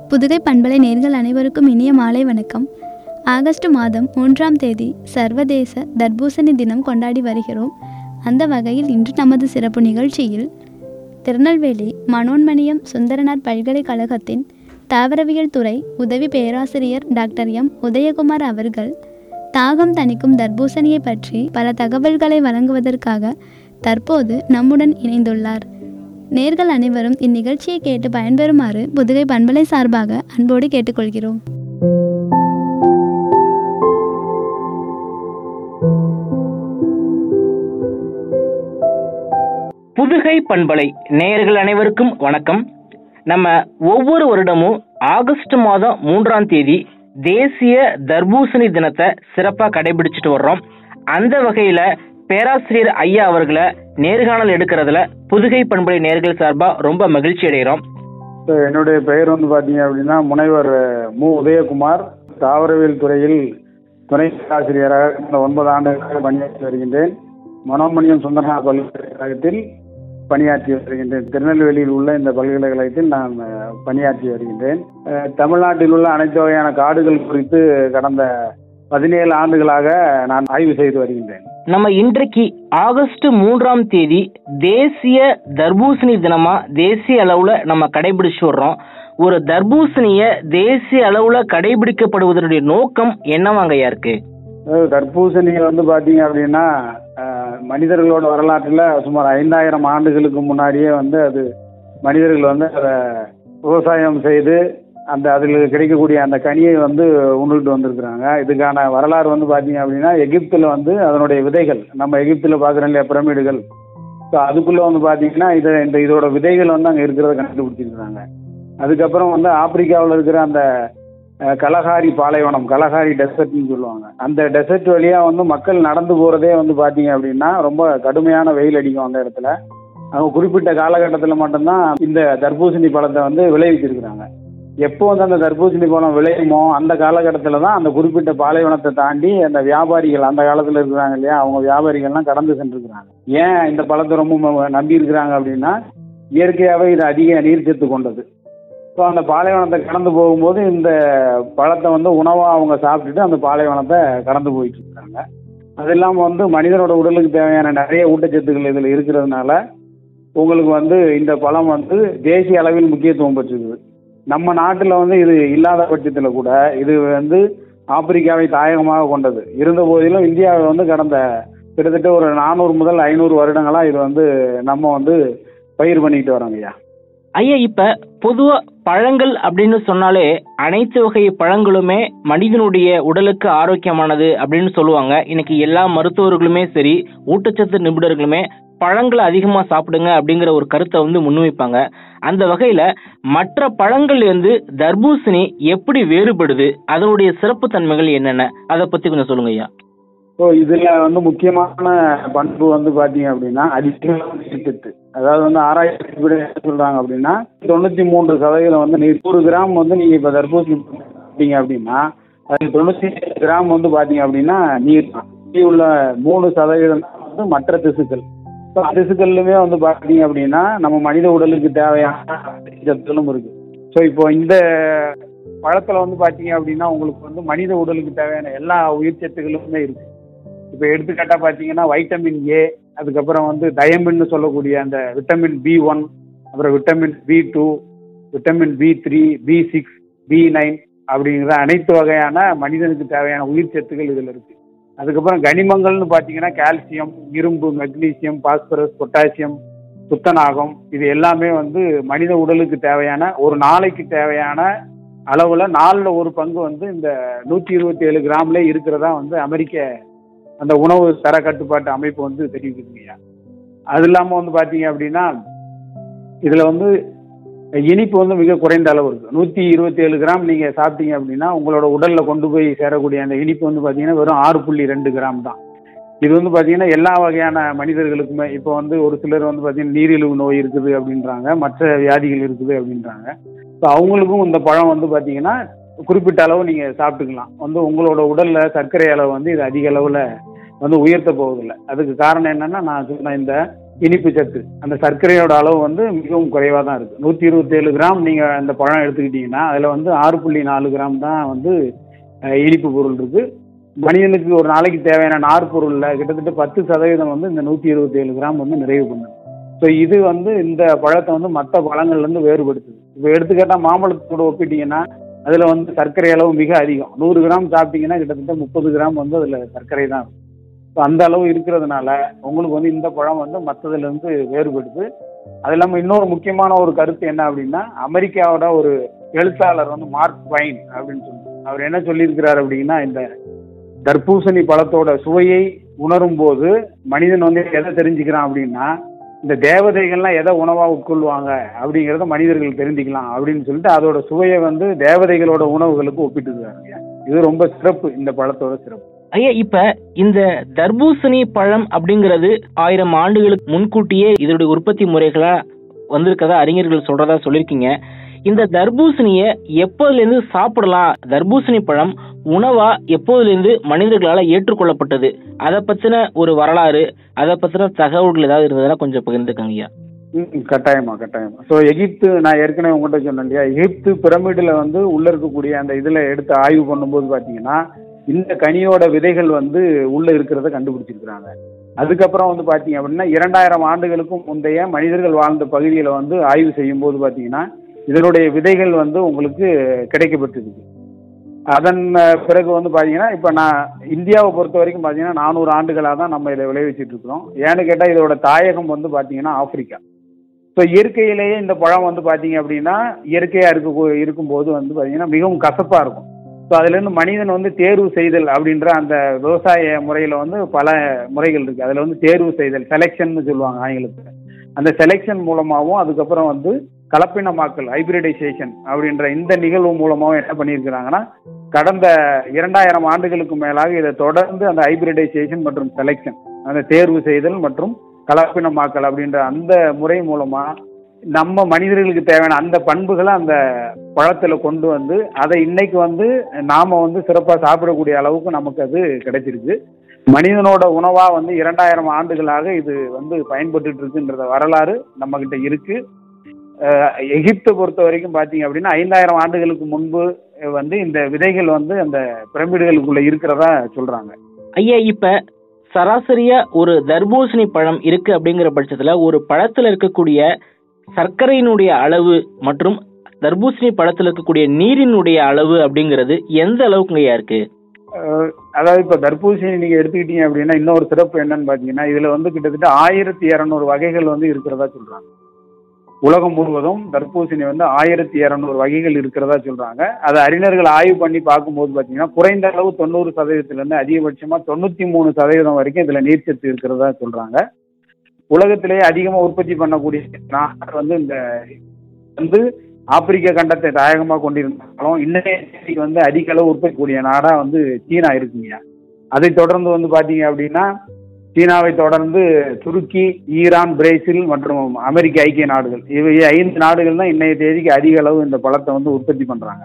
புதுகை பண்பலை நேர்கள் அனைவருக்கும் இனிய மாலை வணக்கம் ஆகஸ்ட் மாதம் மூன்றாம் தேதி சர்வதேச தர்பூசணி தினம் கொண்டாடி வருகிறோம் அந்த வகையில் இன்று நமது சிறப்பு நிகழ்ச்சியில் திருநெல்வேலி மனோன்மணியம் சுந்தரனார் பல்கலைக்கழகத்தின் தாவரவியல் துறை உதவி பேராசிரியர் டாக்டர் எம் உதயகுமார் அவர்கள் தாகம் தணிக்கும் தர்பூசணியை பற்றி பல தகவல்களை வழங்குவதற்காக தற்போது நம்முடன் இணைந்துள்ளார் நேர்கள் அனைவரும் இந்நிகழ்ச்சியை கேட்டு பயன்பெறுமாறு புதுகை பண்பலை சார்பாக அன்போடு கேட்டுக்கொள்கிறோம் புதுகை பண்பலை நேயர்கள் அனைவருக்கும் வணக்கம் நம்ம ஒவ்வொரு வருடமும் ஆகஸ்ட் மாதம் மூன்றாம் தேதி தேசிய தர்பூசணி தினத்தை சிறப்பாக கடைபிடிச்சிட்டு வர்றோம் அந்த வகையில் பேராசிரியர் ஐயா அவர்களை நேர்காணல் எடுக்கிறதுல புதுகை பண்பலை நேர்கள் சார்பாக ரொம்ப மகிழ்ச்சி அடைகிறோம் இப்போ என்னுடைய பெயர் வந்து பார்த்தீங்க அப்படின்னா முனைவர் மு உதயகுமார் தாவரவியல் துறையில் துணை ஆசிரியராக கடந்த ஒன்பது ஆண்டுகளாக பணியாற்றி வருகின்றேன் மனோன்மணியம் சுந்தரநாத் பல்கலைக்கழகத்தில் பணியாற்றி வருகின்றேன் திருநெல்வேலியில் உள்ள இந்த பல்கலைக்கழகத்தில் நான் அஹ், பணியாற்றி வருகின்றேன் அஹ், தமிழ்நாட்டில் உள்ள அனைத்து வகையான காடுகள் குறித்து கடந்த பதினேழு ஆண்டுகளாக நான் ஆய்வு செய்து வருகின்றேன் நம்ம இன்றைக்கு ஆகஸ்ட் மூன்றாம் தேதி தேசிய தர்பூசணி தினமா தேசிய அளவுல நம்ம கடைபிடிச்சு வர்றோம் ஒரு தர்பூசணிய தேசிய அளவுல கடைபிடிக்கப்படுவதனுடைய நோக்கம் என்னவாங்கய்யா இருக்கு அதாவது தர்பூசணி வந்து பார்த்தீங்க அப்படின்னா அஹ், மனிதர்களோட வரலாற்றில் சுமார் ஐந்தாயிரம் ஆண்டுகளுக்கு முன்னாடியே வந்து அது மனிதர்கள் வந்து அதை விவசாயம் செய்து அந்த அதில் கிடைக்கக்கூடிய அந்த கனியை வந்து உண்டுகிட்டு வந்திருக்கிறாங்க இதுக்கான வரலாறு வந்து பார்த்தீங்க அப்படின்னா எகிப்தில் வந்து அதனுடைய விதைகள் நம்ம எகிப்தில் பார்க்குறோம் இல்லையா பிரமிடுகள் ஸோ அதுக்குள்ளே வந்து பார்த்தீங்கன்னா இதை இந்த இதோட விதைகள் வந்து அங்கே இருக்கிறத கண்டுபிடிச்சிருக்கிறாங்க அதுக்கப்புறம் வந்து ஆப்பிரிக்காவில் இருக்கிற அந்த அஹ், கலகாரி பாலைவனம் கலகாரி டெசர்ட்னு சொல்லுவாங்க அந்த டெசர்ட் வழியாக வந்து மக்கள் நடந்து போகிறதே வந்து பார்த்தீங்க அப்படின்னா ரொம்ப கடுமையான வெயில் அடிக்கும் அந்த இடத்துல அவங்க குறிப்பிட்ட காலகட்டத்தில் மட்டும்தான் இந்த தர்பூசணி பழத்தை வந்து விளைவிச்சிருக்கிறாங்க எப்போ வந்து அந்த தர்பூசணி பழம் விளையுமோ அந்த காலகட்டத்தில் தான் அந்த குறிப்பிட்ட பாலைவனத்தை தாண்டி அந்த வியாபாரிகள் அந்த காலத்தில் இருக்கிறாங்க இல்லையா அவங்க வியாபாரிகள்லாம் கடந்து சென்றிருக்கிறாங்க ஏன் இந்த பழத்தை ரொம்ப ம- நம்பி இருக்கிறாங்க அப்படின்னா இயற்கையாகவே இது அதிக நீர்ச்சத்து கொண்டது ஸோ அந்த பாலைவனத்தை கடந்து போகும்போது இந்த பழத்தை வந்து உணவாக அவங்க சாப்பிட்டுட்டு அந்த பாலைவனத்தை கடந்து போயிட்டு இருக்காங்க அது இல்லாமல் வந்து மனிதனோட உடலுக்கு தேவையான நிறைய ஊட்டச்சத்துக்கள் இதில் இருக்கிறதுனால உங்களுக்கு வந்து இந்த பழம் வந்து தேசிய அளவில் முக்கியத்துவம் பெற்றிருக்குது நம்ம நாட்டில் வந்து இது இல்லாத பட்சத்தில் கூட இது வந்து ஆப்பிரிக்காவை தாயகமாக கொண்டது இருந்த போதிலும் இந்தியாவில் வந்து கடந்த கிட்டத்தட்ட ஒரு நானூறு முதல் ஐநூறு வருடங்களாக இது வந்து நம்ம வந்து பயிர் பண்ணிக்கிட்டு வரோங்க ஐயா ஐயா இப்ப பொதுவா பழங்கள் அப்படின்னு சொன்னாலே அனைத்து வகை பழங்களுமே மனிதனுடைய உடலுக்கு ஆரோக்கியமானது அப்படின்னு சொல்லுவாங்க இன்னைக்கு எல்லா மருத்துவர்களுமே சரி ஊட்டச்சத்து நிபுணர்களுமே பழங்களை அதிகமா சாப்பிடுங்க அப்படிங்கிற ஒரு கருத்தை வந்து முன்வைப்பாங்க அந்த வகையில மற்ற பழங்கள் இருந்து தர்பூசணி எப்படி வேறுபடுது அதனுடைய சிறப்பு தன்மைகள் என்னென்ன அதை பத்தி கொஞ்சம் சொல்லுங்க ஐயா ஸோ இதில் வந்து முக்கியமான பண்பு வந்து பார்த்தீங்க அப்படின்னா அதிகமான நீர்ச்சத்து அதாவது வந்து ஆராய்ச்சி அடிப்படையில் என்ன சொல்கிறாங்க அப்படின்னா தொண்ணூற்றி மூன்று சதவீதம் வந்து நீர் நூறு கிராம் வந்து நீங்கள் இப்போ தர்பூசணி சாப்பிட்டீங்க அப்படின்னா அது தொண்ணூற்றி கிராம் வந்து பார்த்தீங்க அப்படின்னா நீர் தான் மீதி உள்ள மூணு சதவீதம் தான் வந்து மற்ற திசுக்கள் ஸோ திசுக்கள்லுமே வந்து பார்த்தீங்க அப்படின்னா நம்ம மனித உடலுக்கு தேவையான சத்துக்களும் இருக்குது ஸோ இப்போ இந்த பழத்தில் வந்து பார்த்தீங்க அப்படின்னா உங்களுக்கு வந்து மனித உடலுக்கு தேவையான எல்லா உயிர் சத்துக்களுமே இருக்குது இப்போ எடுத்துக்காட்டாக பார்த்தீங்கன்னா வைட்டமின் ஏ அதுக்கப்புறம் வந்து தயமின்னு சொல்லக்கூடிய அந்த விட்டமின் பி ஒன் அப்புறம் vitamin B two vitamin B three B six B nine அப்படிங்கிற அனைத்து வகையான மனிதனுக்கு தேவையான உயிர் சத்துக்கள் இதில் இருக்குது அதுக்கப்புறம் கனிமங்கள்னு பார்த்தீங்கன்னா கால்சியம் இரும்பு மெக்னீசியம் பாஸ்பரஸ் பொட்டாசியம் துத்தநாகம் இது எல்லாமே வந்து மனித உடலுக்கு தேவையான ஒரு நாளைக்கு தேவையான அளவில் நாலில் ஒரு பங்கு வந்து இந்த நூற்றி இருபத்தி ஏழு கிராம்ல இருக்கிறதா வந்து அமெரிக்க அந்த உணவு தர கட்டுப்பாட்டு அமைப்பு வந்து தெரிவிக்குதுங்கய்யா அது இல்லாமல் வந்து பார்த்தீங்க அப்படின்னா இதில் வந்து இனிப்பு வந்து மிக குறைந்த அளவு இருக்குது நூற்றி இருபத்தி ஏழு கிராம் நீங்கள் சாப்பிட்டீங்க அப்படின்னா உங்களோட உடலில் கொண்டு போய் சேரக்கூடிய அந்த இனிப்பு வந்து பார்த்தீங்கன்னா வெறும் ஆறு புள்ளி ரெண்டு கிராம் தான் இது வந்து பார்த்தீங்கன்னா எல்லா வகையான மனிதர்களுக்குமே இப்போ வந்து ஒரு சிலர் வந்து பார்த்தீங்கன்னா நீரிழிவு நோய் இருக்குது அப்படின்றாங்க மற்ற வியாதிகள் இருக்குது அப்படின்றாங்க ஸோ அவங்களுக்கும் இந்த பழம் வந்து பார்த்தீங்கன்னா குறிப்பிட்ட அளவு நீங்கள் சாப்பிட்டுக்கலாம் வந்து உங்களோட உடலில் சர்க்கரை அளவு வந்து இது அதிக அளவில் வந்து உயர்த்த போவதில்லை அதுக்கு காரணம் என்னன்னா நான் சொன்ன இந்த இனிப்பு சத்து அந்த சர்க்கரையோட அளவு வந்து மிகவும் குறைவாக தான் இருக்குது நூற்றி இருபத்தேழு கிராம் நீங்கள் அந்த பழம் எடுத்துக்கிட்டீங்கன்னா அதில் வந்து ஆறு புள்ளி நாலு கிராம் தான் வந்து அஹ், இனிப்பு பொருள் இருக்குது மனிதனுக்கு ஒரு நாளைக்கு தேவையான நார் பொருளில் கிட்டத்தட்ட பத்து சதவீதம் வந்து இந்த நூற்றி இருபத்தேழு கிராம் வந்து நிறைவு பண்ணுது ஸோ இது வந்து இந்த பழத்தை வந்து மற்ற பழங்கள்லேருந்து வேறுபடுத்துது இப்போ எடுத்துக்கிட்டால் மாம்பழத்தோட ஒப்பிட்டீங்கன்னா அதில் வந்து சர்க்கரை அளவு மிக அதிகம் நூறு கிராம் சாப்பிட்டீங்கன்னா கிட்டத்தட்ட முப்பது கிராம் வந்து அதில் சர்க்கரை தான் இருக்கும் ஸோ அந்த அளவு இருக்கிறதுனால உங்களுக்கு வந்து இந்த பழம் வந்து மற்றதுலேருந்து வேறுபடுது அது இல்லாமல் இன்னொரு முக்கியமான ஒரு கருத்து என்ன அப்படின்னா அமெரிக்காவோட ஒரு எழுத்தாளர் வந்து மார்க் வைன் அப்படின்னு சொல்லி அவர் என்ன சொல்லியிருக்கிறார் அப்படின்னா இந்த தர்பூசணி பழத்தோட சுவையை உணரும் போது மனிதன் வந்து எதை தெரிஞ்சுக்கிறான் அப்படின்னா இந்த தேவதைகள்லாம் எதை உணவா உட்கொள்வாங்க அப்படிங்கிறத மனிதர்கள் தெரிஞ்சுக்கலாம் அப்படின்னு சொல்லிட்டு அதோட சுவையை வந்து தேவதைகளோட உணவுகளுக்கு ஒப்பிட்டுருக்காங்க இது ரொம்ப சிறப்பு இந்த பழத்தோட சிறப்பு ஐயா இப்ப இந்த தர்பூசணி பழம் அப்படிங்கிறது ஆயிரம் ஆண்டுகளுக்கு முன்கூட்டியே இதனுடைய உற்பத்தி முறைகளா வந்திருக்கதா அறிஞர்கள் சொல்றதா சொல்லியிருக்கீங்க இந்த தர்பூசணியை எப்போதுலேருந்து சாப்பிடலாம் தர்பூசணி பழம் உணவா எப்போதுலேருந்து மனிதர்களால் ஏற்றுக்கொள்ளப்பட்டது அதை பத்தின ஒரு வரலாறு அதை பத்தின தகவல்கள் ஏதாவது இருந்ததுன்னா கொஞ்சம் பகிர்ந்துக்கங்க ஐயா ம், கட்டாயமா கட்டாயமா ஸோ எகிப்து நான் ஏற்கனவே உங்கள்கிட்ட சொன்னேன் இல்லையா எகிப்து பிரமிடில் வந்து உள்ள இருக்கக்கூடிய அந்த இதில் எடுத்து ஆய்வு பண்ணும்போது பார்த்தீங்கன்னா இந்த கனியோட விதைகள் வந்து உள்ள இருக்கிறத கண்டுபிடிச்சிருக்கிறாங்க அதுக்கப்புறம் வந்து பார்த்தீங்க அப்படின்னா இரண்டாயிரம் ஆண்டுகளுக்கும் முந்தைய மனிதர்கள் வாழ்ந்த பகுதியில் வந்து ஆய்வு செய்யும்போது பார்த்தீங்கன்னா இதனுடைய விதைகள் வந்து உங்களுக்கு கிடைக்கப்பட்டிருக்கு அதன் அஹ், பிறகு வந்து பார்த்தீங்கன்னா இப்போ நான் இந்தியாவை பொறுத்த வரைக்கும் பார்த்தீங்கன்னா நானூறு ஆண்டுகளாக தான் நம்ம இதை விளைவிச்சிட்டு இருக்கிறோம் ஏன்னு கேட்டால் இதோட தாயகம் வந்து பார்த்தீங்கன்னா ஆப்பிரிக்கா ஸோ இயற்கையிலேயே இந்த பழம் வந்து பார்த்தீங்க அப்படின்னா இயற்கையாக இருக்க இருக்கும்போது வந்து பார்த்தீங்கன்னா மிகவும் கசப்பாக இருக்கும் ஸோ அதுலேருந்து மனிதன் வந்து தேர்வு செய்தல் அப்படின்ற அந்த விவசாய முறையில் வந்து பல முறைகள் இருக்குது அதில் வந்து தேர்வு செய்தல் செலெக்ஷன் சொல்லுவாங்க ஆங்கிலத்தில் அந்த செலெக்ஷன் மூலமாகவும் அதுக்கப்புறம் வந்து கலப்பினமாக்கல் ஹைபிரிடைசேஷன் அப்படின்ற இந்த நிகழ்வு மூலமாகவும் என்ன பண்ணியிருக்கிறாங்கன்னா கடந்த இரண்டாயிரம் ஆண்டுகளுக்கு மேலாக இதை தொடர்ந்து அந்த ஹைபிரிடைசேஷன் மற்றும் செலெக்ஷன் அந்த தேர்வு செய்தல் மற்றும் கலப்பினமாக்கல் அப்படின்ற அந்த முறை மூலமா நம்ம மனிதர்களுக்கு தேவையான அந்த பண்புகளை அந்த பழத்துல கொண்டு வந்து அதை இன்னைக்கு வந்து நாம வந்து சிறப்பா சாப்பிடக்கூடிய அளவுக்கு நமக்கு அது கிடைச்சிருக்கு மனிதனோட உணவா வந்து இரண்டாயிரம் ஆண்டுகளாக இது வந்து பயன்பட்டுட்டு இருக்குன்றத வரலாறு நம்ம கிட்ட இருக்கு அஹ் எகிப்தை பொறுத்த வரைக்கும் பாத்தீங்க அப்படின்னா ஐந்தாயிரம் ஆண்டுகளுக்கு முன்பு வந்து இந்த விதைகள் வந்து அந்த பிரமிடுகளுக்குள்ள இருக்கிறதா சொல்றாங்க ஐயா இப்ப சராசரியா ஒரு தர்பூசணி பழம் இருக்கு அப்படிங்கிற பட்சத்துல ஒரு பழத்துல இருக்கக்கூடிய சர்க்கரையினுடைய அளவு மற்றும் தர்பூசணி பழத்துல இருக்கக்கூடிய நீரினுடைய அளவு அப்படிங்கிறது எந்த அளவுக்கு ஐயா இருக்கு அஹ் அதாவது இப்ப தர்பூசணி நீங்க எடுத்துக்கிட்டீங்க அப்படின்னா இன்னொரு சிறப்பு என்னன்னு பாத்தீங்கன்னா இதுல வந்து கிட்டத்தட்ட ஆயிரத்தி இருநூறு வகைகள் வந்து இருக்கிறதா சொல்றாங்க உலகம் முழுவதும் தர்பூசணி வந்து ஆயிரத்தி இருநூறு வகைகள் இருக்கிறதா சொல்றாங்க அதை அறிஞர்கள் ஆய்வு பண்ணி பார்க்கும்போது பாத்தீங்கன்னா குறைந்த அளவு தொண்ணூறு சதவீதத்துல இருந்து அதிகபட்சமா தொண்ணூத்தி மூணு சதவீதம் வரைக்கும் இதுல நீர்ச்சத்து இருக்கிறதா சொல்றாங்க உலகத்திலேயே அதிகமா உற்பத்தி பண்ணக்கூடிய நாடு வந்து இந்த வந்து ஆப்பிரிக்க கண்டத்தை தாயகமா கொண்டிருந்தாலும் இன்னைய தேதிக்கு வந்து அதிக அளவு உற்பத்தி கூடிய நாடா வந்து சீனா இருக்குங்க அதை தொடர்ந்து வந்து பாத்தீங்க அப்படின்னா சீனாவை தொடர்ந்து துருக்கி ஈரான் பிரேசில் மற்றும் அமெரிக்க ஐக்கிய நாடுகள் இவை ஐந்து நாடுகள் தான் இன்னைய தேதிக்கு அதிக அளவு இந்த பழத்தை வந்து உற்பத்தி பண்றாங்க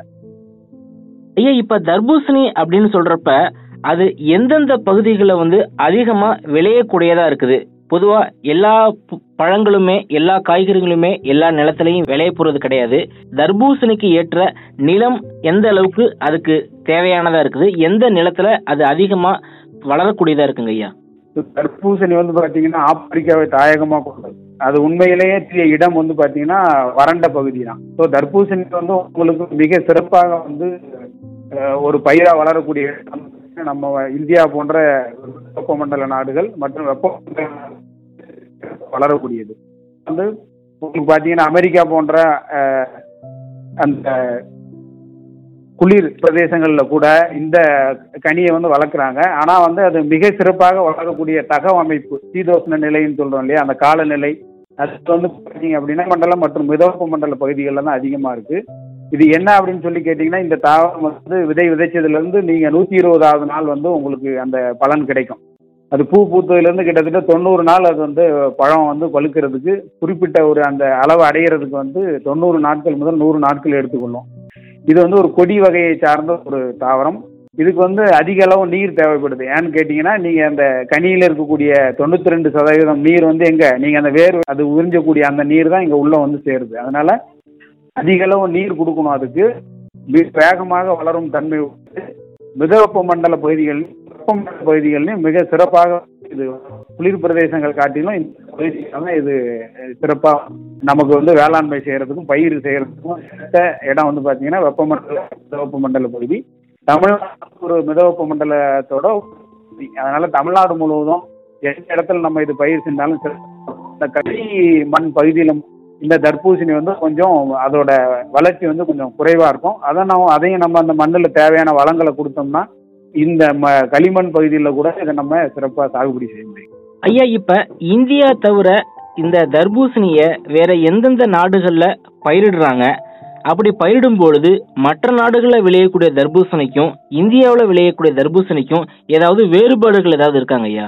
ஐயா இப்ப தர்பூசணி அப்படின்னு சொல்றப்ப அது எந்தெந்த பகுதிகளில் வந்து அதிகமா விளையக்கூடியதா இருக்குது பொதுவா எல்லா பு- பழங்களுமே எல்லா காய்கறிகளுமே எல்லா நிலத்திலையும் விளைய போறது கிடையாது தர்பூசணிக்கு ஏற்ற நிலம் எந்த அளவுக்கு அதுக்கு தேவையானதா இருக்குது எந்த நிலத்துல அது அதிகமா வளரக்கூடியதா இருக்குங்க ஐயா தர்பூசணி வந்து பாத்தீங்கன்னா ஆப்பிரிக்காவை தாயகமா கொண்டது அது உண்மையிலேயே தீய இடம் வந்து பாத்தீங்கன்னா வறண்ட பகுதி தான் ஸோ தர்பூசணி வந்து உங்களுக்கு மிக சிறப்பாக வந்து அஹ், ஒரு பயிரா வளரக்கூடிய இடம் வந்து நம்ம இந்தியா போன்ற வெப்பமண்டல நாடுகள் மற்றும் வெப்பமண்டல வளரக்கூடியது வந்து உங்களுக்கு பாத்தீங்கன்னா அமெரிக்கா போன்ற அஹ், அந்த குளிர் பிரதேசங்கள்ல கூட இந்த கனியை வந்து வளர்க்குறாங்க ஆனா வந்து அது மிக சிறப்பாக வளரக்கூடிய தகவ அமைப்பு சீதோஷ்ண நிலைன்னு சொல்றோம் இல்லையா அந்த காலநிலை அது வந்து பார்த்தீங்க அப்படின்னா மண்டலம் மற்றும் மிதவெப்ப மண்டல பகுதிகளில் தான் அதிகமா இருக்கு இது என்ன அப்படின்னு சொல்லி கேட்டிங்கன்னா இந்த தாவரம் வந்து விதை விதைச்சதுல இருந்து நீங்க நூத்தி இருபதாவது நாள் வந்து உங்களுக்கு அந்த பலன் கிடைக்கும் அது பூ பூத்ததுல இருந்து கிட்டத்தட்ட தொண்ணூறு நாள் அது வந்து பழம் வந்து பழுக்கிறதுக்கு குறிப்பிட்ட ஒரு அந்த அளவு அடையிறதுக்கு வந்து தொண்ணூறு நாட்கள் முதல் நூறு நாட்கள் எடுத்துக்கொள்ளும் இது வந்து ஒரு கொடி வகையை சார்ந்த ஒரு தாவரம் இதுக்கு வந்து அதிக அளவு நீர் தேவைப்படுது ஏன்னு கேட்டிங்கன்னா நீங்கள் அந்த கனியில் இருக்கக்கூடிய தொண்ணூற்றி ரெண்டு சதவீதம் நீர் வந்து எங்கே நீங்கள் அந்த வேர் அது உறிஞ்சக்கூடிய அந்த நீர் தான் இங்கே உள்ளே வந்து சேருது அதனால் அதிக அளவு நீர் கொடுக்கணும் அதுக்கு மிக வேகமாக வளரும் தன்மை உண்டு மிதவெப்ப மண்டல பகுதிகள் வெப்பமண்டல பகுதிகள்லையும் மிக சிறப்பாக இது குளிர் பிரதேசங்கள் காட்டிலும் இந்த பகுதிகள் தான் இது சிறப்பாக நமக்கு வந்து வேளாண்மை செய்யறதுக்கும் பயிர் செய்யறதுக்கும் சிறந்த இடம் வந்து பார்த்தீங்கன்னா வெப்பமண்டல மிதவெப்ப மண்டல பகுதி தமிழ்நாடு ஒரு மிதவெப்ப மண்டலத்தோட பகுதி. அதனால தமிழ்நாடு முழுவதும் எந்த இடத்துல நம்ம இது பயிர் செஞ்சாலும் சரி, இந்த கரி மண் பகுதியில் இந்த தர்பூசணி வந்து கொஞ்சம் அதோட வளர்ச்சி வந்து கொஞ்சம் குறைவா இருக்கும் அதை நம்ம அதையும் நம்ம அந்த மண்ணில் தேவையான வளங்களை கொடுத்தோம்னா இந்த ம களிமண் பகுதியில் கூட இதை நம்ம சிறப்பாக சாகுபடி செய்ய முடியும் ஐயா இப்ப இந்தியா தவிர இந்த தர்பூசணிய வேற எந்தெந்த நாடுகள்ல பயிரிடுறாங்க அப்படி பயிரிடும் பொழுது மற்ற நாடுகளில் விளையக்கூடிய தர்பூசணிக்கும் இந்தியாவில் விளையக்கூடிய தர்பூசணிக்கும் ஏதாவது வேறுபாடுகள் ஏதாவது இருக்காங்க ஐயா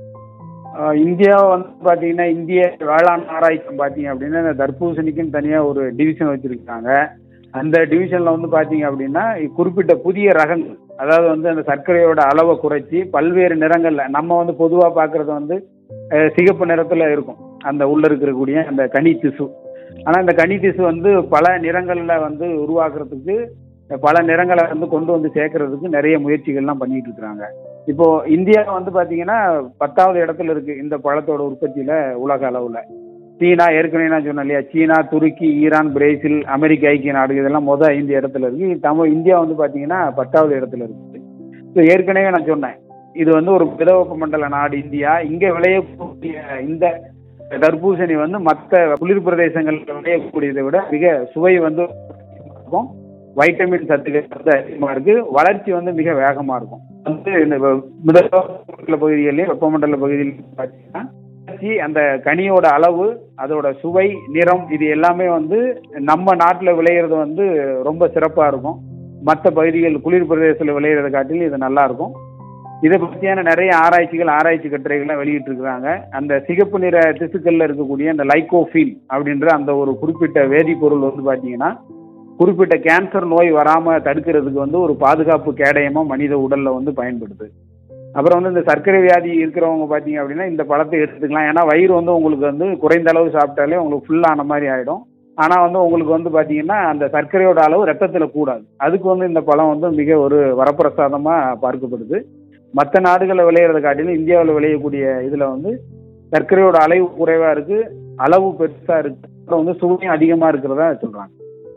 ஆஹ் இந்தியா வந்து பார்த்தீங்கன்னா இந்திய வேளாண் ஆராய்ச்சி பார்த்தீங்க அப்படின்னா இந்த தர்பூசணிக்குன்னு தனியாக ஒரு டிவிஷன் வச்சுருக்காங்க அந்த டிவிஷனில் வந்து பார்த்தீங்க அப்படின்னா குறிப்பிட்ட புதிய ரகங்கள் அதாவது வந்து அந்த சர்க்கரையோட அளவை குறைச்சி பல்வேறு நிறங்களில் நம்ம வந்து பொதுவாக பார்க்குறது வந்து அஹ், சிகப்பு நிறத்தில் இருக்கும் அந்த உள்ள இருக்கக்கூடிய அந்த கனி திசு ஆனால் இந்த கனி திசு வந்து பல நிறங்களில் வந்து உருவாக்குறதுக்கு பல நிறங்களை வந்து கொண்டு வந்து சேர்க்கறதுக்கு நிறைய முயற்சிகள்லாம் பண்ணிட்டு இருக்கிறாங்க இப்போ இந்தியா வந்து பாத்தீங்கன்னா பத்தாவது இடத்துல இருக்கு இந்த பழத்தோட உற்பத்தியில உலக அளவுல சீனா ஏற்கனவே நான் சொன்னேன் இல்லையா சீனா துருக்கி ஈரான் பிரேசில் அமெரிக்க ஐக்கிய நாடு இதெல்லாம் மொதல் ஐந்து இடத்துல இருக்கு தமிழ் இந்தியா வந்து பாத்தீங்கன்னா பத்தாவது இடத்துல இருக்கு ஸோ ஏற்கனவே நான் சொன்னேன் இது வந்து ஒரு மிதவெப்ப மண்டல நாடு இந்தியா இங்க விளையக்கூடிய இந்த தர்பூசணி வந்து மற்ற குளிர் பிரதேசங்களில் விளையக்கூடியதை விட மிக சுவை வந்து இருக்கும் வைட்டமின் சத்துக்கள் வந்து அதிகமா இருக்கு வளர்ச்சி வந்து மிக வேகமா இருக்கும் வந்து இந்த வெ- மிதமண்டல பகுதிகளிலும் வெப்பமண்டல பகுதியிலும் பார்த்தீங்கன்னா வளர்ச்சி, அந்த கனியோட அளவு அதோட சுவை நிறம் இது எல்லாமே வந்து நம்ம நாட்டில் விளையிறது வந்து ரொம்ப சிறப்பாக இருக்கும் மற்ற பகுதிகள் குளிர் பிரதேசத்தில் விளையிறத காட்டிலும் இது நல்லா இருக்கும் இதை பற்றியான நிறைய ஆராய்ச்சிகள் ஆராய்ச்சி கட்டுரைகள்லாம் வெளியிட்டு இருக்கிறாங்க அந்த சிகப்பு நிற திசுக்கள்ல இருக்கக்கூடிய அந்த லைகோஃபீல் அப்படின்ற அந்த ஒரு குறிப்பிட்ட வேதிப்பொருள் வந்து பார்த்தீங்கன்னா குறிப்பிட்ட கேன்சர் நோய் வராம தடுக்கிறதுக்கு வந்து ஒரு பாதுகாப்பு கேடயமா மனித உடல்ல வந்து பயன்படுது அப்புறம் வந்து இந்த சர்க்கரை வியாதி இருக்கிறவங்க பார்த்தீங்க அப்படின்னா இந்த பழத்தை எடுத்துக்கலாம் ஏன்னா வயிறு வந்து உங்களுக்கு வந்து குறைந்த அளவு சாப்பிட்டாலே உங்களுக்கு full ஆன மாதிரி ஆயிடும் ஆனா வந்து உங்களுக்கு வந்து பாத்தீங்கன்னா அந்த சர்க்கரையோட அளவு ரத்தத்துல கூடாது அதுக்கு வந்து இந்த பழம் வந்து மிக ஒரு வரப்பிரசாதமா பார்க்கப்படுது மற்ற நாடுகளில் விளையிறத காட்டிலும் இந்தியாவில் விளையக்கூடிய இதுல வந்து சர்க்கரையோட அளவு குறைவா இருக்கு அளவு பெருசா இருக்கு அப்புறம் வந்து சுவையும் அதிகமா இருக்கிறதா சொல்றாங்க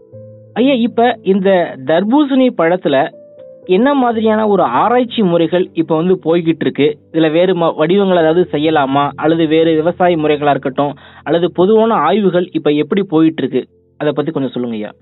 ஐயா இப்ப இந்த தர்பூசணி பழத்துல என்ன மாதிரியான ஒரு ஆராய்ச்சி முறைகள் இப்ப வந்து போய்கிட்டு இருக்கு இதுல வேறு ம- வடிவங்கள் ஏதாவது செய்யலாமா அல்லது வேறு விவசாய முறைகளா இருக்கட்டும் அல்லது பொதுவான ஆய்வுகள் இப்ப எப்படி போயிட்டு இருக்கு அதை பத்தி கொஞ்சம் சொல்லுங்க ஐயா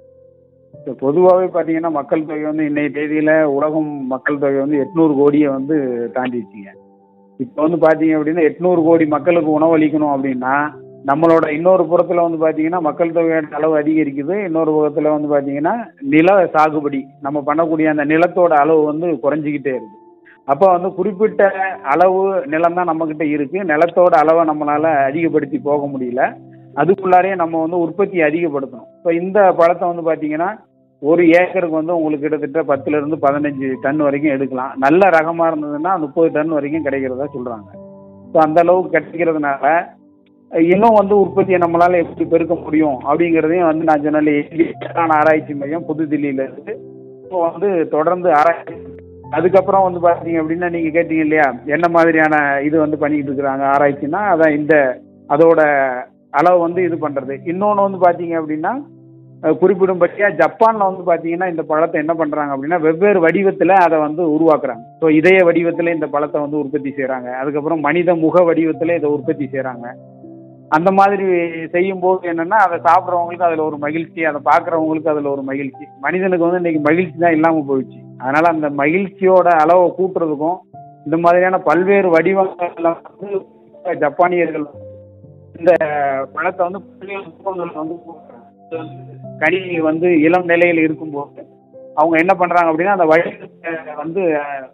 இப்போ பொதுவாகவே பார்த்தீங்கன்னா மக்கள் தொகை வந்து இன்னைய தேதியில உலகம் மக்கள் தொகை வந்து எட்நூறு கோடியை வந்து தாண்டிடுச்சுங்க இப்போ வந்து பார்த்தீங்க அப்படின்னா எட்நூறு கோடி மக்களுக்கு உணவளிக்கணும் அப்படின்னா நம்மளோட இன்னொரு புறத்தில் வந்து பார்த்தீங்கன்னா மக்கள் தொகையோட அளவு அதிகரிக்குது இன்னொரு புறத்தில் வந்து பார்த்தீங்கன்னா நில சாகுபடி நம்ம பண்ணக்கூடிய அந்த நிலத்தோட அளவு வந்து குறைஞ்சிக்கிட்டே இருக்கு அப்போ வந்து குறிப்பிட்ட அளவு நிலம் தான் நம்மக்கிட்ட இருக்கு நிலத்தோட அளவை நம்மளால அதிகப்படுத்தி போக முடியல அதுக்குள்ளாரையே நம்ம வந்து உற்பத்தி அதிகப்படுத்தணும் இப்போ இந்த பழத்தை வந்து பார்த்தீங்கன்னா ஒரு ஏக்கருக்கு வந்து உங்களுக்கு கிட்டத்தட்ட பத்துல இருந்து பதினஞ்சு டன் வரைக்கும் எடுக்கலாம் நல்ல ரகமா இருந்ததுன்னா முப்பது டன் வரைக்கும் கிடைக்கிறதா சொல்றாங்க ஸோ அந்த அளவுக்கு கிடைக்கிறதுனால இன்னும் வந்து உற்பத்தியை நம்மளால எப்படி பெருக்க முடியும் அப்படிங்கிறதையும் வந்து நான் சொன்னால இந்திய வேளாண் ஆராய்ச்சி மையம் புதுதில்லியில இருந்து இப்போ வந்து தொடர்ந்து ஆராய்ச்சி அதுக்கப்புறம் வந்து பார்த்தீங்க அப்படின்னா நீங்க கேட்டீங்க இல்லையா என்ன மாதிரியான இது வந்து பண்ணிக்கிட்டு இருக்கிறாங்க ஆராய்ச்சின்னா அதான் இந்த அதோட அளவு வந்து இது பண்றது இன்னொன்று வந்து பார்த்தீங்க அப்படின்னா அஹ் குறிப்பிடும்படியா ஜப்பான்ல வந்து பாத்தீங்கன்னா இந்த பழத்தை என்ன பண்றாங்க அப்படின்னா வெவ்வேறு வடிவத்துல அதை வந்து உருவாக்குறாங்க ஸோ இதய வடிவத்துல இந்த பழத்தை வந்து உற்பத்தி செய்றாங்க அதுக்கப்புறம் மனித முக வடிவத்துல இதை உற்பத்தி செய்றாங்க அந்த மாதிரி செய்யும் போது என்னன்னா அதை சாப்பிட்றவங்களுக்கு அதுல ஒரு மகிழ்ச்சி அதை பார்க்கறவங்களுக்கு அதுல ஒரு மகிழ்ச்சி மனிதனுக்கு வந்து இன்னைக்கு மகிழ்ச்சி தான் இல்லாம போயிடுச்சு அதனால அந்த மகிழ்ச்சியோட அளவை கூட்டுறதுக்கும் இந்த மாதிரியான பல்வேறு வடிவங்கள்ல வந்து ஜப்பானியர்கள் இந்த பழத்தை வந்து பல்வேறு நுட்பங்கள்ல வந்து இது வந்து கனி வந்து இளம் நிலையில் இருக்கும்போது அவங்க என்ன பண்றாங்க அப்படின்னா அந்த வடிவத்தை வந்து அஹ்,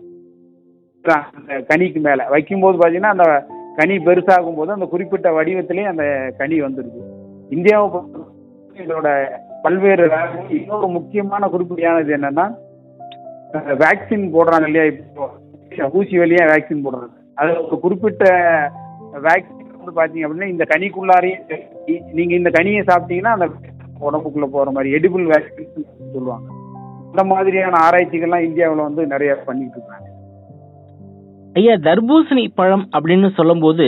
அந்த கனிக்கு மேல வைக்கும்போது பாத்தீங்கன்னா அந்த கனி பெருசாகும் போது அந்த குறிப்பிட்ட வடிவத்திலே அந்த கனி வந்துருது இந்தியாவை பொறுத்தவரைக்கும் இதோட பல்வேறு ரகங்கள் இன்னொரு முக்கியமான குறிப்பிடையானது என்னன்னா வேக்சின் போடுறாங்க இல்லையா இப்போ ஊசி வழியா வேக்சின் போடுறாங்க அது ஒரு குறிப்பிட்ட வேக்சின் வந்து பார்த்தீங்க அப்படின்னா இந்த கனிக்குள்ளாரையே நீங்கள் இந்த கனியை சாப்பிட்டீங்கன்னா அந்த உடம்புக்குள்ளே போகிற மாதிரி எடிபிள் வேக்சின் சொல்லுவாங்க இந்த மாதிரியான ஆராய்ச்சிகள்லாம் இந்தியாவில் வந்து நிறைய பண்ணிட்டு இருக்காங்க ஐயா தர்பூசணி பழம் அப்படின்னு சொல்லும்போது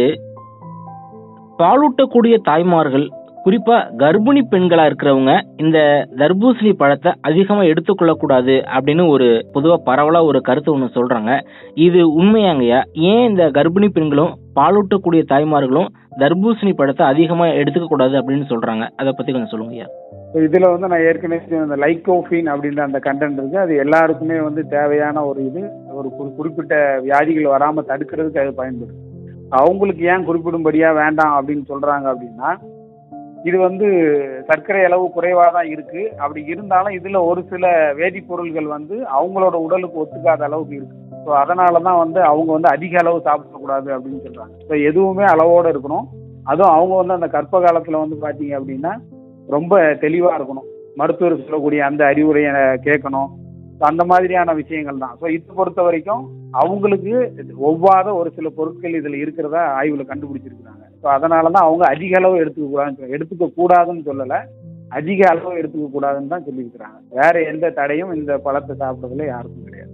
பாலூட்டக்கூடிய தாய்மார்கள் குறிப்பா கர்ப்பிணி பெண்களா இருக்கிறவங்க இந்த தர்பூசணி பழத்தை அதிகமா எடுத்துக்கொள்ளக்கூடாது அப்படின்னு ஒரு பொதுவா பரவலா ஒரு கருத்து ஒன்று சொல்றாங்க இது உண்மையாங்கய்யா ஏன் இந்த கர்ப்பிணி பெண்களும் பாலூட்டக்கூடிய தாய்மார்களும் தர்பூசணி பழத்தை அதிகமா எடுத்துக்க கூடாது அப்படின்னு சொல்றாங்க அதை பத்தி கொஞ்சம் சொல்லுங்க ஐயா ஸோ இதில் வந்து நான் ஏற்கனவே சொன்ன அந்த லைக்கோஃபின் அப்படின்ற அந்த கண்டென்ட் இருக்கு அது எல்லாருக்குமே வந்து தேவையான ஒரு இது ஒரு குறி- குறிப்பிட்ட வியாதிகள் வராமல் தடுக்கிறதுக்கு அது பயன்படுது அவங்களுக்கு ஏன் குறிப்பிடும்படியாக வேண்டாம் அப்படின்னு சொல்கிறாங்க அப்படின்னா இது வந்து சர்க்கரை அளவு குறைவாக தான் இருக்கு அப்படி இருந்தாலும் இதில் ஒரு சில வேதிப்பொருள்கள் வந்து அவங்களோட உடலுக்கு ஒத்துக்காத அளவுக்கு இருக்கு ஸோ அதனால தான் வந்து அவங்க வந்து அதிக அளவு சாப்பிடக்கூடாது அப்படின்னு சொல்கிறாங்க ஸோ எதுவுமே அளவோடு இருக்கணும் அதுவும் அவங்க வந்து அந்த கர்ப்ப காலத்தில் வந்து பார்த்தீங்க அப்படின்னா ரொம்ப தெளிவாக இருக்கணும் மருத்துவர் சொல்லக்கூடிய அந்த அறிவுரையை கேட்கணும் So அந்த மாதிரியான விஷயங்கள் தான் ஸோ இது பொறுத்த வரைக்கும் அவங்களுக்கு ஒவ்வாத ஒரு சில பொருட்கள் இதில் இருக்கிறதா ஆய்வில் கண்டுபிடிச்சிருக்கிறாங்க ஸோ அதனால தான் அவங்க அதிக அளவு எடுத்துக்க கூடாதுன்னு எடுத்துக்க கூடாதுன்னு சொல்லலை அதிக அளவு எடுத்துக்க கூடாதுன்னு தான் சொல்லியிருக்கிறாங்க வேற எந்த தடையும் இந்த பழத்தை சாப்பிட்றதுல யாருக்கும் கிடையாது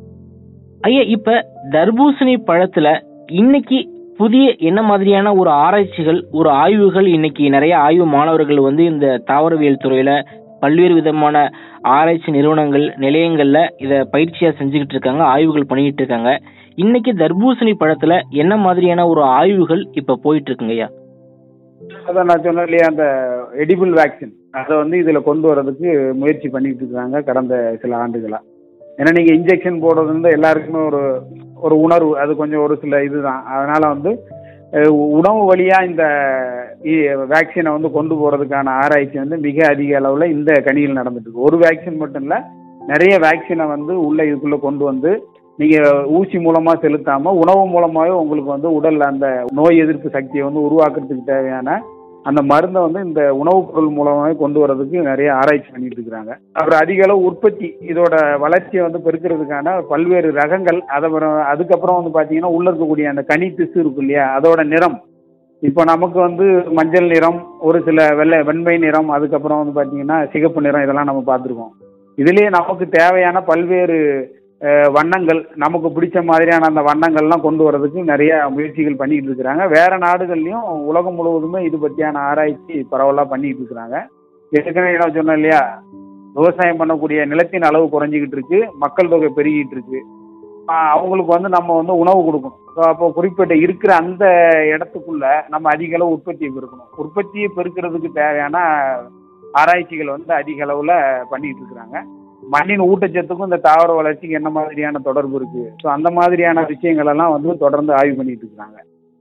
ஐயா இப்ப தர்பூசணி பழத்துல இன்னைக்கு புதிய என்ன மாதிரியான ஒரு ஆராய்ச்சிகள் ஒரு ஆய்வுகள் இன்னைக்கு நிறைய ஆய்வு மாணவர்கள் வந்து இந்த தாவரவியல் துறையில பல்வேறு விதமான ஆராய்ச்சி நிறுவனங்கள் நிலையங்கள்ல இத பயிற்சியா செஞ்சுக்கிட்டு இருக்காங்க ஆய்வுகள் பண்ணிக்கிட்டு இருக்காங்க இன்னைக்கு தர்பூசணி பழத்துல என்ன மாதிரியான ஒரு ஆய்வுகள் இப்ப போயிட்டு இருக்குங்க ஐயா அதான் நான் சொன்னேன் இல்லையா அந்த எடிபிள் வேக்சின் அதை வந்து இதில் கொண்டு வரதுக்கு முயற்சி பண்ணிட்டு இருக்காங்க கடந்த சில ஆண்டுகளா ஏன்னா நீங்கள் இன்ஜெக்ஷன் போடுறது வந்து எல்லாருக்குமே ஒரு ஒரு உணர்வு அது கொஞ்சம் ஒரு சில இதுதான் அதனால வந்து அஹ், உணவு வழியா இந்த வேக்சினை வந்து கொண்டு போறதுக்கான ஆராய்ச்சி வந்து மிக அதிக அளவில் இந்த கனியில் நடந்துட்டு இருக்கு ஒரு வேக்சின் மட்டும் இல்லை நிறைய வேக்சினை வந்து உள்ள இதுக்குள்ள கொண்டு வந்து நீங்க ஊசி மூலமா செலுத்தாம உணவு மூலமாவே உங்களுக்கு வந்து உடல்ல அந்த நோய் எதிர்ப்பு சக்தியை வந்து உருவாக்குறதுக்கு தேவையான அந்த மருந்தை வந்து இந்த உணவுப் பொருள் மூலமாவே கொண்டு வரதுக்கு நிறைய ஆராய்ச்சி பண்ணிட்டு இருக்கிறாங்க அப்புறம் அதிக அளவு உற்பத்தி இதோட வளர்ச்சியை வந்து பெருக்கிறதுக்கான பல்வேறு ரகங்கள் அதுக்கப்புறம் அதுக்கப்புறம் வந்து பாத்தீங்கன்னா உள்ள இருக்கக்கூடிய அந்த கனி திசு இருக்கு இல்லையா அதோட நிறம் இப்போ நமக்கு வந்து மஞ்சள் நிறம் ஒரு சில வெள்ளை வெண்மை நிறம் அதுக்கப்புறம் வந்து பாத்தீங்கன்னா சிகப்பு நிறம் இதெல்லாம் நம்ம பார்த்துருக்கோம் இதுலயே நமக்கு தேவையான பல்வேறு அஹ், வண்ணங்கள் நமக்கு பிடிச்ச மாதிரியான அந்த வண்ணங்கள்லாம் கொண்டு வரதுக்கு நிறைய முயற்சிகள் பண்ணிட்டு இருக்கிறாங்க வேற நாடுகள்லயும் உலகம் முழுவதுமே இது பற்றியான ஆராய்ச்சி பரவலாக பண்ணிட்டு இருக்கிறாங்க ஏற்கனவே நான் சொன்னேன் இல்லையா விவசாயம் பண்ணக்கூடிய நிலத்தின் அளவு குறைஞ்சிக்கிட்டு இருக்கு மக்கள் தொகை பெருகிட்டு இருக்கு ஆஹ் அவங்களுக்கு வந்து நம்ம வந்து உணவு கொடுக்கணும் ஸோ அப்போ குறிப்பிட்ட இருக்கிற அந்த இடத்துக்குள்ள நம்ம அதிக அளவு உற்பத்தியை பெருக்கணும் உற்பத்தியை பெருக்கிறதுக்கு தேவையான ஆராய்ச்சிகள் வந்து அதிக அளவில் பண்ணிட்டு இருக்கிறாங்க மண்ணின் ஊட்டச்சத்துக்கும் இந்த தாவர வளர்ச்சிக்கு என்ன மாதிரியான தொடர்பு இருக்கு ஸோ அந்த மாதிரியான விஷயங்கள் எல்லாம் வந்து தொடர்ந்து ஆய்வு பண்ணிட்டு இருக்கிறாங்க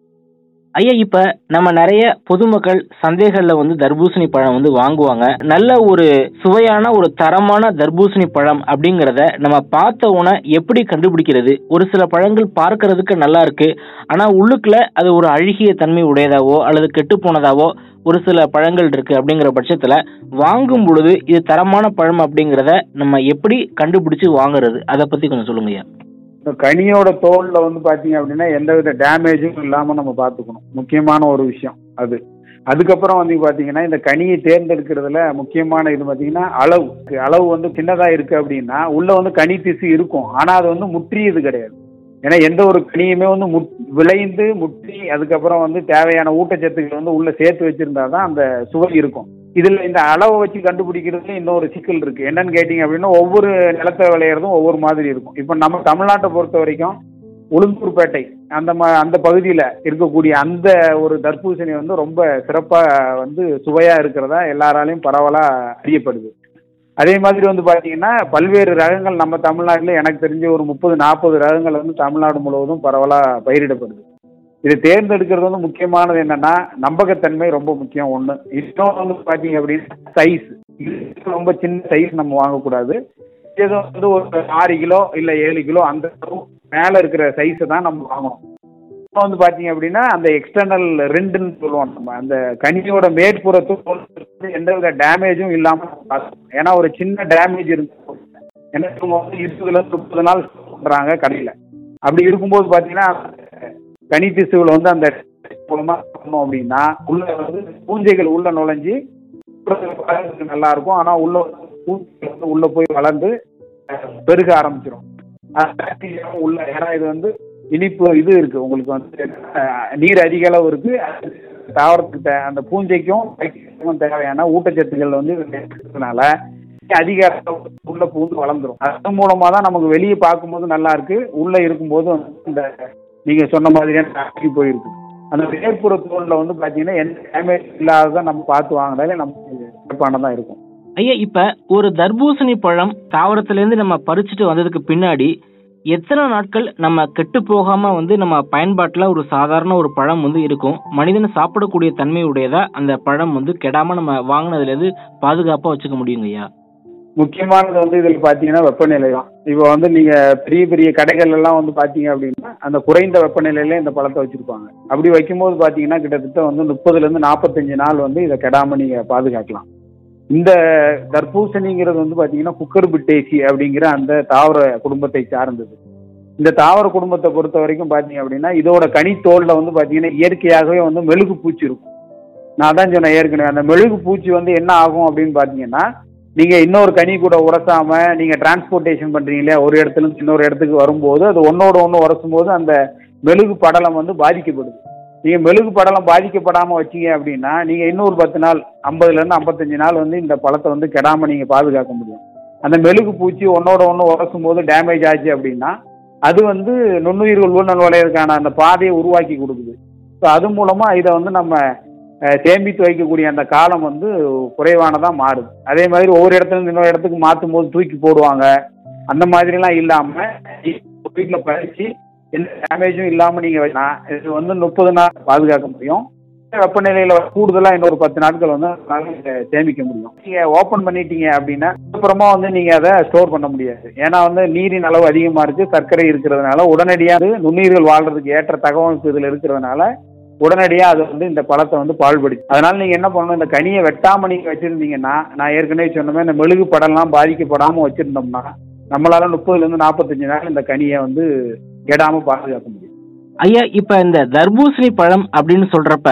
ஐயா இப்ப நம்ம நிறைய பொதுமக்கள் சந்தைகள்ல வந்து தர்பூசணி பழம் வந்து வாங்குவாங்க நல்ல ஒரு சுவையான ஒரு தரமான தர்பூசணி பழம் அப்படிங்கறத நம்ம பார்த்த உடனே எப்படி கண்டுபிடிக்கிறது ஒரு சில பழங்கள் பார்க்கறதுக்கு நல்லா இருக்கு ஆனா உள்ளுக்குள்ள அது ஒரு அழுகிய தன்மை உடையதாவோ அல்லது கெட்டு போனதாவோ ஒரு சில பழங்கள் இருக்கு அப்படிங்கிற பட்சத்துல வாங்கும் பொழுது இது தரமான பழம் அப்படிங்கறத நம்ம எப்படி கண்டுபிடிச்சு வாங்குறது அதை பத்தி கொஞ்சம் சொல்லுங்க ஐயா இந்த கனியோட தோல்ல வந்து பாத்தீங்க அப்படின்னா எந்தவித டேமேஜும் இல்லாம நம்ம பார்த்துக்கணும் முக்கியமான ஒரு விஷயம் அது அதுக்கப்புறம் வந்து பாத்தீங்கன்னா இந்த கனியை தேர்ந்தெடுக்கிறதுல முக்கியமான இது பாத்தீங்கன்னா அளவு அளவு வந்து சின்னதா இருக்கு அப்படின்னா உள்ள வந்து கனி திசு இருக்கும் ஆனா அது வந்து முற்றியது கிடையாது ஏன்னா எந்த ஒரு கனியுமே வந்து முட் விளைந்து முற்றி அதுக்கப்புறம் வந்து தேவையான ஊட்டச்சத்துக்கள் வந்து உள்ள சேர்த்து வச்சிருந்தா தான் அந்த சுவை இருக்கும் இதுல இந்த அளவை வச்சு கண்டுபிடிக்கிறதுல இன்னொரு சிக்கல் இருக்கு என்னன்னு கேட்டீங்க அப்படின்னா ஒவ்வொரு நிலத்தை விளையிறதும் ஒவ்வொரு மாதிரி இருக்கும் இப்போ நம்ம தமிழ்நாட்டை பொறுத்த வரைக்கும் உளுந்தூர்பேட்டை அந்த ம அந்த பகுதியில் இருக்கக்கூடிய அந்த ஒரு தர்பூசணி வந்து ரொம்ப சிறப்பாக வந்து சுவையாக இருக்கிறதா எல்லாராலையும் பரவலாக அறியப்படுது அதே மாதிரி வந்து பார்த்தீங்கன்னா பல்வேறு ரகங்கள் நம்ம தமிழ்நாட்டில் எனக்கு தெரிஞ்ச ஒரு முப்பது நாற்பது ரகங்கள் வந்து தமிழ்நாடு முழுவதும் பரவலாக பயிரிடப்படுது இது தேர்ந்தெடுக்கிறது வந்து முக்கியமானது என்னன்னா நம்பகத்தன்மை ரொம்ப முக்கியம் ஒன்று இன்னொன்று வந்து பார்த்தீங்க அப்படின்னா சைஸ் ரொம்ப சின்ன சைஸ் நம்ம வாங்கக்கூடாது ஏதோ வந்து ஒரு ஆறு கிலோ இல்லை ஏழு கிலோ அந்த மேலே இருக்கிற சைஸை தான் நம்ம வாங்கணும் இப்போ வந்து பார்த்தீங்க அப்படின்னா அந்த எக்ஸ்டர்னல் ரெண்டுன்னு சொல்லுவோம் நம்ம அந்த கனியோட மேற்புறத்து எந்த வித டேமேஜும் இல்லாமல் பார்க்கணும் ஏன்னா ஒரு சின்ன டேமேஜ் இருந்து என்ன இவங்க வந்து இருபதுல இருந்து முப்பது நாள் பண்றாங்க கடையில் அப்படி இருக்கும்போது பார்த்தீங்கன்னா கனி திசுவில் வந்து அந்த மூலமா பண்ணோம் அப்படின்னா உள்ள வந்து பூஞ்சைகள் உள்ள நுழைஞ்சு வளர்றதுக்கு நல்லா இருக்கும் ஆனா உள்ள பூஞ்சைகள் வந்து உள்ள போய் வளர்ந்து அஹ், பெருக ஆரம்பிச்சிடும் அது பாக்டீரியாவும் உள்ள ஏன்னா இது வந்து இனிப்பு இது இருக்கு உங்களுக்கு வந்து அஹ், நீர் அதிக அளவு இருக்கு அது தாவரத்துக்கு தே- அந்த பூஞ்சைக்கும் பாக்டீரியாவுக்கும் தேவையான ஊட்டச்சத்துக்கள் வந்து இதுல இருக்கிறதுனால அதிக அளவு உள்ள பூந்து வளர்ந்துரும் அது மூலமா தான் நமக்கு வெளியே பார்க்கும்போது நல்லா இருக்கு உள்ள இருக்கும்போது வந்து இந்த நீங்க சொன்ன மாதிரியான ஆக்கி போயிருக்கு அந்த மேற்புற தோல்ல வந்து பாத்தீங்கன்னா எந்த டேமேஜ் இல்லாததான் நம்ம பார்த்து வாங்கினாலே நமக்கு சிறப்பானதான் இருக்கும் ஐயா இப்ப ஒரு தர்பூசணி பழம் தாவரத்திலேருந்து நம்ம பறிச்சுட்டு வந்ததுக்கு பின்னாடி எத்தனை நாட்கள் நம்ம கெட்டு போகாம வந்து நம்ம பயன்பாட்டுல ஒரு சாதாரண ஒரு பழம் வந்து இருக்கும் மனிதன் சாப்பிடக்கூடிய தன்மை உடையதா அந்த பழம் வந்து கெடாம நம்ம வாங்கினதுல இருந்து பாதுகாப்பா வச்சுக்க முடியுங்க ஐயா முக்கியமானது வந்து இதில் பார்த்தீங்கன்னா வெப்பநிலை தான் இப்போ வந்து நீங்க பெரிய பெரிய கடைகள் எல்லாம் வந்து பார்த்தீங்க அப்படின்னா அந்த குறைந்த வெப்பநிலையில இந்த பழத்தை வச்சிருப்பாங்க அப்படி வைக்கும்போது பார்த்தீங்கன்னா கிட்டத்தட்ட வந்து முப்பதுல இருந்து நாற்பத்தஞ்சு நாள் வந்து இதை கெடாம நீங்க பாதுகாக்கலாம் இந்த தர்பூசணிங்கிறது வந்து பார்த்தீங்கன்னா குக்கர் பிட்டேசி அப்படிங்கிற அந்த தாவர குடும்பத்தை சார்ந்தது இந்த தாவர குடும்பத்தை பொறுத்த வரைக்கும் பார்த்தீங்க அப்படின்னா இதோட கனித்தோல்ல வந்து பார்த்தீங்கன்னா இயற்கையாகவே வந்து மெழுகு பூச்சி இருக்கும் நான் தான் சொன்னேன் ஏற்கனவே அந்த மெழுகு பூச்சி வந்து என்ன ஆகும் அப்படின்னு பார்த்தீங்கன்னா நீங்க இன்னொரு கனி கூட உரசாம நீங்க டிரான்ஸ்போர்ட்டேஷன் பண்றீங்களே ஒரு இடத்துல இருந்து இன்னொரு இடத்துக்கு வரும்போது அது ஒன்னோட ஒன்று உரசும் போது அந்த மெழுகு படலம் வந்து பாதிக்கப்படுது நீங்க மெழுகு படலம் பாதிக்கப்படாம வச்சீங்க அப்படின்னா நீங்க இன்னொரு பத்து நாள் ஐம்பதுல இருந்து ஐம்பத்தஞ்சு நாள் வந்து இந்த பழத்தை வந்து கெடாம நீங்க பாதுகாக்க முடியும் அந்த மெழுகு பூச்சி ஒன்னோட ஒன்று உரசும் போது டேமேஜ் ஆச்சு அப்படின்னா அது வந்து நுண்ணுயிர்கள் உள்ள நுழையிறதுக்கான அந்த பாதையை உருவாக்கி கொடுக்குது ஸோ அது மூலமா இதை வந்து நம்ம அஹ், சேமித்து வைக்கக்கூடிய அந்த காலம் வந்து குறைவானதாக மாறுது அதே மாதிரி ஒவ்வொரு இடத்துல இருந்து இன்னொரு இடத்துக்கு மாற்றும் போது தூக்கி போடுவாங்க அந்த மாதிரிலாம் இல்லாம வீட்டில் பறிச்சு எந்த டேமேஜும் இல்லாம நீங்க வைக்கலாம் இது வந்து முப்பது நாள் பாதுகாக்க முடியும் வெப்பநிலையில கூடுதலா இன்னொரு பத்து நாட்கள் வந்து நம்மளால இதை சேமிக்க முடியும் நீங்க ஓபன் பண்ணிட்டீங்க அப்படின்னா அப்புறமா வந்து நீங்க அதை ஸ்டோர் பண்ண முடியாது ஏன்னா வந்து நீரின் அளவு அதிகமா இருக்கு சர்க்கரை இருக்கிறதுனால உடனடியாக அது நுண்ணுயிர்கள் வாழ்றதுக்கு ஏற்ற தகவமைப்பு இதுல இருக்கிறதுனால உடனடியா அது வந்து இந்த பழத்தை வந்து பாழ்படுச்சு அதனால நீங்க என்ன பண்ணணும் இந்த கனியை வெட்டாம நீங்க வச்சிருந்தீங்கன்னா நான் ஏற்கனவே சொன்னமே இந்த மெழுகு படம்லாம் பாதிக்கப்படாம வச்சிருந்தோம்னா நம்மளால முப்பதுல இருந்து நாற்பத்தஞ்சு நாள் இந்த கனியை வந்து கெடாம பாதுகாக்க முடியும் ஐயா இப்ப இந்த தர்பூசணி பழம் அப்படின்னு சொல்றப்ப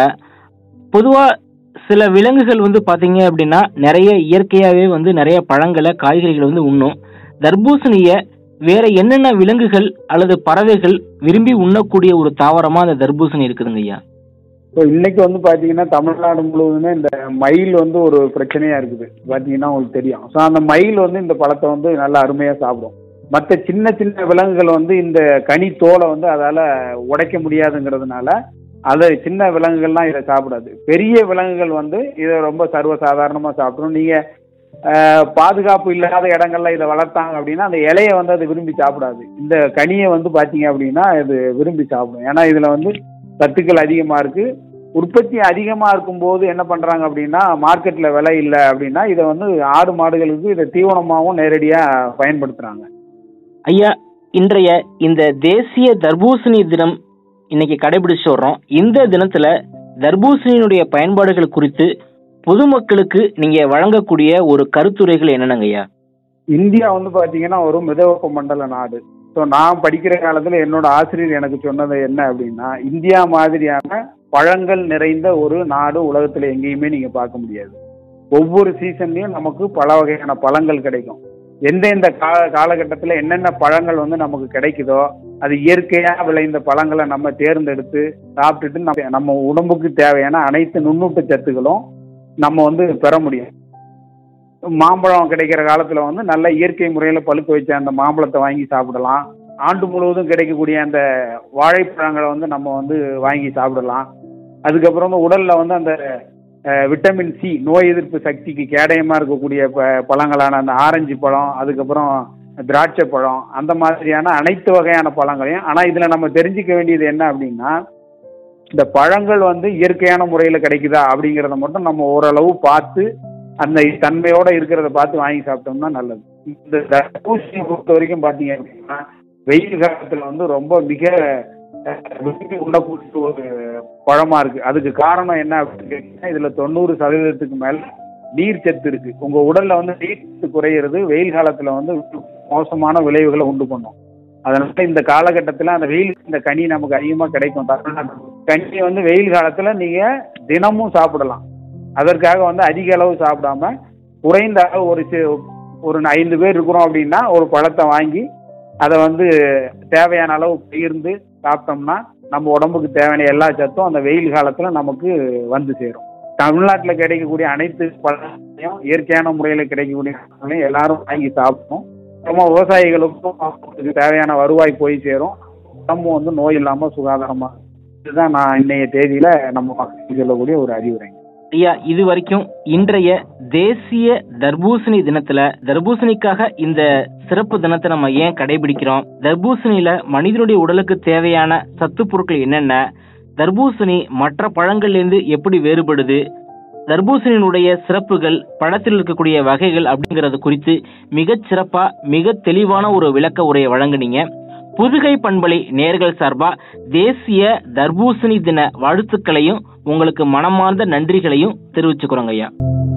பொதுவா சில விலங்குகள் வந்து பாத்தீங்க அப்படின்னா நிறைய இயற்கையாவே வந்து நிறைய பழங்களை காய்கறிகளை வந்து உண்ணும் தர்பூசணிய வேற என்னென்ன விலங்குகள் அல்லது பறவைகள் விரும்பி உண்ணக்கூடிய ஒரு தாவரமா அந்த தர்பூசணி இருக்குதுங்க ஐயா ஸோ இன்னைக்கு வந்து பார்த்தீங்கன்னா தமிழ்நாடு முழுவதுமே இந்த மயில் வந்து ஒரு பிரச்சனையா இருக்குது பார்த்தீங்கன்னா உங்களுக்கு தெரியும் ஸோ அந்த மயில் வந்து இந்த பழத்தை வந்து நல்லா அருமையாக சாப்பிடும் மற்ற சின்ன சின்ன விலங்குகள் வந்து இந்த கனி தோலை வந்து அதால் உடைக்க முடியாதுங்கிறதுனால அதை சின்ன விலங்குகள்லாம் இதை சாப்பிடாது பெரிய விலங்குகள் வந்து இதை ரொம்ப சர்வசாதாரணமாக சாப்பிடும் நீங்கள் பாதுகாப்பு இல்லாத இடங்கள்ல இதை வளர்த்தாங்க அப்படின்னா அந்த இலையை வந்து அது விரும்பி சாப்பிடாது இந்த கனியை வந்து பார்த்தீங்க அப்படின்னா இது விரும்பி சாப்பிடும் ஏன்னா இதில் வந்து சத்துக்கள் அதிகமாக இருக்கு உற்பத்தி அதிகமாக இருக்கும்போது என்ன பண்ணுறாங்க அப்படின்னா மார்க்கெட்டில் விலை இல்லை அப்படின்னா இதை வந்து ஆடு மாடுகளுக்கு இதை தீவனமாகவும் நேரடியாக பயன்படுத்துகிறாங்க ஐயா இன்றைய இந்த தேசிய தர்பூசணி தினம் இன்னைக்கு கடைபிடிச்சு வர்றோம் இந்த தினத்துல தர்பூசணியினுடைய பயன்பாடுகள் குறித்து பொதுமக்களுக்கு நீங்க வழங்கக்கூடிய ஒரு கருத்துரைகள் என்னென்னங்க ஐயா இந்தியா வந்து பார்த்தீங்கன்னா ஒரு மிதவெப்ப மண்டல நாடு ஸோ நான் படிக்கிற காலத்தில் என்னோட ஆசிரியர் எனக்கு சொன்னது என்ன அப்படின்னா இந்தியா மாதிரியான பழங்கள் நிறைந்த ஒரு நாடு உலகத்தில் எங்கேயுமே நீங்கள் பார்க்க முடியாது ஒவ்வொரு சீசன்லையும் நமக்கு பல வகையான பழங்கள் கிடைக்கும் எந்தெந்த கால காலகட்டத்தில் என்னென்ன பழங்கள் வந்து நமக்கு கிடைக்குதோ அது இயற்கையாக விளைந்த பழங்களை நம்ம தேர்ந்தெடுத்து சாப்பிட்டுட்டு நம்ம நம்ம உடம்புக்கு தேவையான அனைத்து நுண்ணூட்ட சத்துக்களும் நம்ம வந்து பெற முடியும் மாம்பழம் கிடைக்கிற காலத்தில் வந்து நல்ல இயற்கை முறையில் பழுக்க வச்ச அந்த மாம்பழத்தை வாங்கி சாப்பிடலாம் ஆண்டு முழுவதும் கிடைக்கக்கூடிய அந்த வாழைப்பழங்களை வந்து நம்ம வந்து வாங்கி சாப்பிடலாம் அதுக்கப்புறம் வந்து உடலில் வந்து அந்த அஹ், விட்டமின் சி நோய் எதிர்ப்பு சக்திக்கு கேடயமாக இருக்கக்கூடிய ப பழங்களான அந்த ஆரஞ்சு பழம் அதுக்கப்புறம் திராட்சை பழம் அந்த மாதிரியான அனைத்து வகையான பழங்களையும் ஆனால் இதில் நம்ம தெரிஞ்சுக்க வேண்டியது என்ன அப்படின்னா இந்த பழங்கள் வந்து இயற்கையான முறையில் கிடைக்குதா அப்படிங்கிறத மட்டும் நம்ம ஓரளவு பார்த்து அந்த தன்மையோட இருக்கிறத பார்த்து வாங்கி சாப்பிட்டோம்னா நல்லது இந்த தர்பூசணியை பொறுத்த வரைக்கும் பார்த்தீங்க அப்படின்னா வெயில் காலத்தில் வந்து ரொம்ப மிக அஹ், விரும்பி உண்ணக்கூடிய ஒரு பழமா இருக்கு அதுக்கு காரணம் என்ன அப்படின்னு கேட்டீங்கன்னா இதுல தொண்ணூறு சதவீதத்துக்கு மேல நீர் சத்து இருக்கு உங்க உடல்ல வந்து நீர் சத்து குறையிறது வெயில் காலத்துல வந்து மோசமான விளைவுகளை உண்டு பண்ணும் அதனால இந்த காலகட்டத்தில் அந்த வெயில் இந்த கனி நமக்கு அதிகமாக கிடைக்கும் தமிழ்நாட்டில் கனி வந்து வெயில் காலத்தில் நீங்க தினமும் சாப்பிடலாம் அதற்காக வந்து அதிக அளவு சாப்பிடாம குறைந்த அளவு ஒரு சி- ஒரு ஐந்து பேர் இருக்கிறோம் அப்படின்னா ஒரு பழத்தை வாங்கி அதை வந்து தேவையான அளவு பகிர்ந்து சாப்பிட்டோம்னா நம்ம உடம்புக்கு தேவையான எல்லா சத்தும் அந்த வெயில் காலத்தில் நமக்கு வந்து சேரும் தமிழ்நாட்டில் கிடைக்கக்கூடிய அனைத்து பழங்களையும் இயற்கையான முறையில் கிடைக்கக்கூடிய பழங்களையும் எல்லாரும் வாங்கி சாப்பிடணும் அப்புறமா விவசாயிகளுக்கும் அவங்களுக்கு தேவையான வருவாய் போய் சேரும் உடம்பு வந்து நோய் இல்லாமல் சுகாதாரமாக இதுதான் நான் இன்னைய தேதியில நம்ம மக்களுக்கு சொல்லக்கூடிய ஒரு அறிவுரைங்க ஐயா இது வரைக்கும் இன்றைய தேசிய தர்பூசணி தினத்துல தர்பூசணிக்காக இந்த சிறப்பு தினத்தை நம்ம ஏன் கடைபிடிக்கிறோம் தர்பூசணியில மனிதனுடைய உடலுக்கு தேவையான சத்து பொருட்கள் என்னென்ன தர்பூசணி மற்ற பழங்கள்லேருந்து எப்படி வேறுபடுது தர்பூசணியினுடைய சிறப்புகள் பழத்தில் இருக்கக்கூடிய வகைகள் அப்படிங்கறது குறித்து மிகச் சிறப்பா மிக தெளிவான ஒரு விளக்க உரையை வழங்குனீங்க புதுகை பண்பலை நேர்கள் சார்பா தேசிய தர்பூசணி தின வாழ்த்துக்களையும் உங்களுக்கு மனமார்ந்த நன்றிகளையும் தெரிவிச்சுக்கிறோங்க ஐயா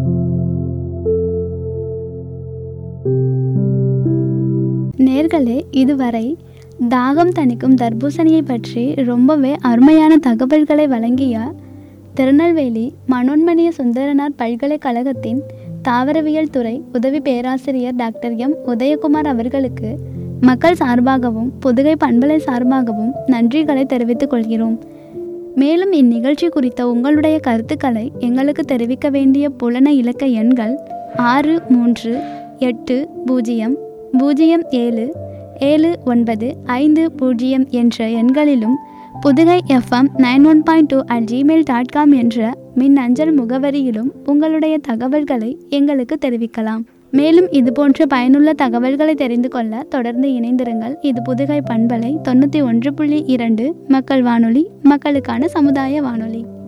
நேர்களே இதுவரை தாகம் தணிக்கும் தர்பூசணியை பற்றி ரொம்பவே அருமையான தகவல்களை வழங்கிய திருநெல்வேலி மனோன்மணிய சுந்தரனார் பல்கலைக்கழகத்தின் தாவரவியல் துறை உதவி பேராசிரியர் டாக்டர் எம் உதயகுமார் அவர்களுக்கு மக்கள் சார்பாகவும் புதுகை பண்பலை சார்பாகவும் நன்றிகளை தெரிவித்துக் கொள்கிறோம் மேலும் இந்நிகழ்ச்சி குறித்த உங்களுடைய கருத்துக்களை எங்களுக்கு தெரிவிக்க வேண்டிய புலன இலக்க எண்கள் ஆறு மூன்று எட்டு பூஜ்ஜியம் பூஜ்ஜியம் ஏழு ஏழு ஒன்பது ஐந்து பூஜ்ஜியம் என்ற எண்களிலும் Pudugai FM nine one point two at Gmail dot com என்ற மின் அஞ்சல் முகவரியிலும் உங்களுடைய தகவல்களை எங்களுக்கு தெரிவிக்கலாம் மேலும் இது போன்ற பயனுள்ள தகவல்களை தெரிந்து கொள்ள தொடர்ந்து இணைந்திருங்கள் இது புதுகை பண்பலை தொண்ணூற்றி ஒன்று புள்ளி இரண்டு மக்கள் வானொலி மக்களுக்கான சமுதாய வானொலி